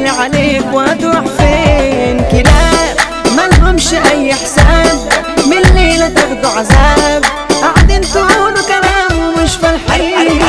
بالي عليك وهتروح فين كلاب ملهمش اي حساب من الليلة تاخدوا عذاب قاعدين تقولوا كلام ومش فالحين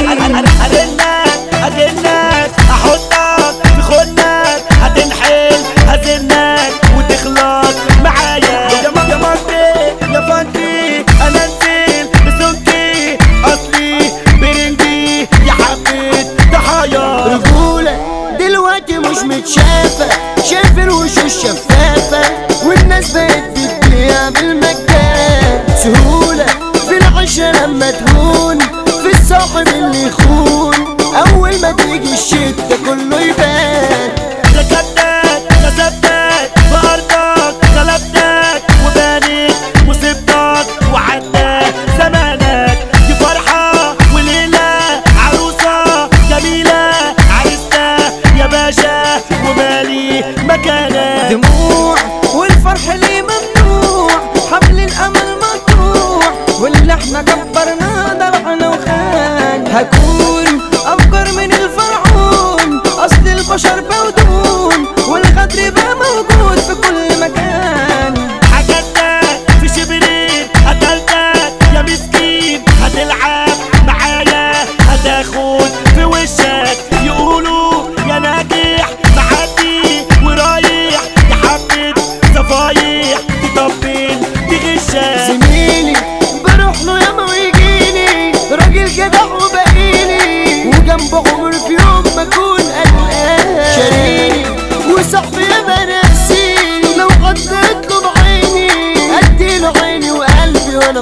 هدنك هدنك احطك في خنك هتنحل هزنك وتخلص معايا يا م- يا مصري يا فانتي انا نزل بسمتي اصلي برنجي يا حبيت ضحايا رجولة دلوقتي مش متشافة شايف الوشوش شفافة والناس بقت بتبيع بالمجان سهولة في العشرة لما تهون في الصاحب اللي يخون أول ما تيجي الشتا كله يبان ركبتك كسبتك بأرضك غلبتك وبانيت وسبتك وعدى زمانك دي فرحة وليلة عروسة جميلة عريسة يا باشا ومالي مكانك دموع والفرح ليه ممنوع حبل الامل مقطوع واللي احنا كبرناه ضرعنا وخان هكون افجر من الفرعون اصل البشر بودون والغدر بقى موجود في كل مكان حكتك في شبرين قتلتك يا مسكين هتلعب معايا هتاخد في وشك يقولوا يا ناجح معدي ورايح يا حبة صفايح تطبل تغشك زميلي بروح له ياما ويجيني راجل جدع وبقيلي وجنبه عمر في يوم ما اكون قلقان شاريني وصاحبي ياما ناسيني لو غطيت له بعيني اديله عيني وقلبي وانا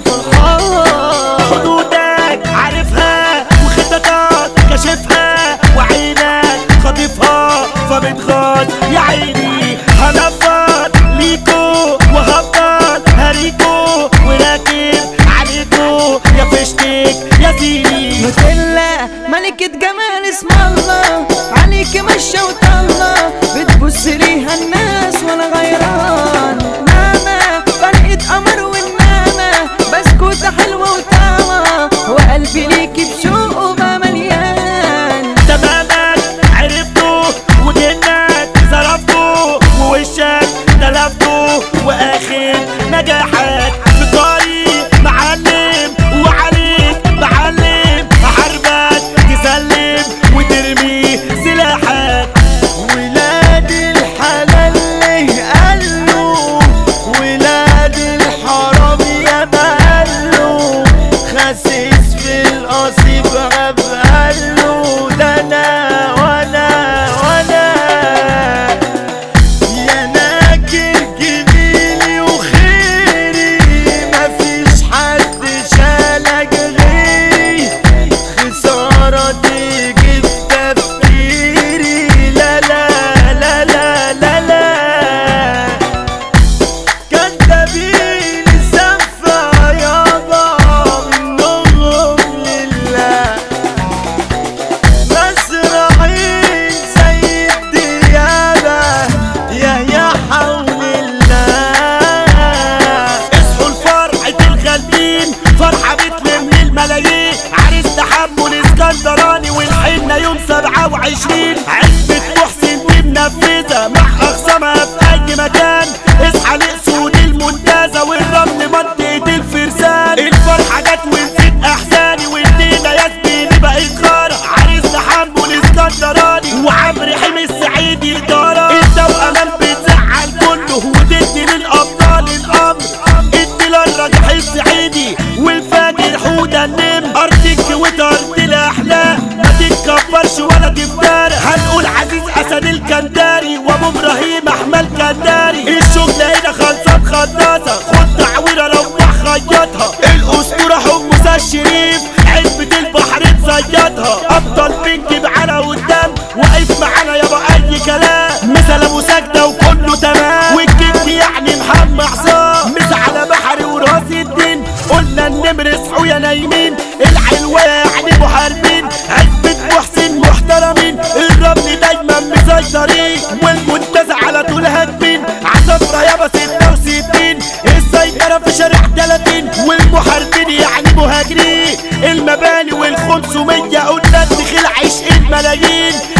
فرحان حدودك عارفها وخططك كشفها وعينك خاطفها فبتغاض يا عيني هنفض ليكو وهفضل هريكو وراكب عليكو يا فشتك يا زيني نوتيلا ملكة جمال اسم الله عليك مشى وطلة بتبص ليها الناس وانا غيران ماما فرقة قمر والنامة بسكوتة حلوة وطعمة وقلبي ليكي بشوق بقى مليان تمامك عرفته وجنك صرفته ووشك تلفته واخر نجاحك في طريق معلم وعليك معلم حربك تسلم وترمي سلاحك ولاد الحلال ليه قالوا ولاد الحرام يا قالوا خسيس في القصيب غاب قالوا ده انا وانا وانا يا ناكر جميلي وخيري مفيش حد شالك غيري خسارة تيجي في تفكيري لا لا لا لا لا لا كدابين الزفة يابا منهم لله مزرعين زي الديابة يا يا حول الله اصحوا لفرحة الغالبين فرحة بتلم الملايين عريس تحمل اسكندراني والحنة يوم سبعة وعشرين عزبة محسن دي منفذة مع أخصامها في أي مكان اصحى لأسود المنتزه والرمل منطقة الفرسان الفرحة جت ونسيت أحزاني والليلة يا زميلي بقت خارة عريس تحمل اسكندراني وعمرو حمي السعيدي إدارة انت وأمان بتزعل كله وتدي للأبطال الأمر ادي للراجح السعيدي والفاجر حودة النم أرضك وطرد الأحلام ما تتكبرش ولا تفترى هنقول عزيز أسد الكنداري وأبو إبراهيم أحمد كنداري الشغل هنا خلصان خلصة خد تعويرة روح خيطها الأسطورة حمص الشريف علبة البحر تصيدها أبطال بنك معانا قدام واقف معانا يابا أي كلام مثل أبو سجدة وكله تمام والجد يعني محمد عصام مش على بحري وراس الدين قلنا النمر اصحوا يا نايمين العلوة يعني محاربين عزبة محسن محترمين الرمل دايما مسيطرين والمنتزه على طول هادمين عصفرة يابا ستة وستين السيطرة في شارع تلاتين والمحاربين يعني مهاجرين المباني والخمسمية قلنا الدخيل عشق الملايين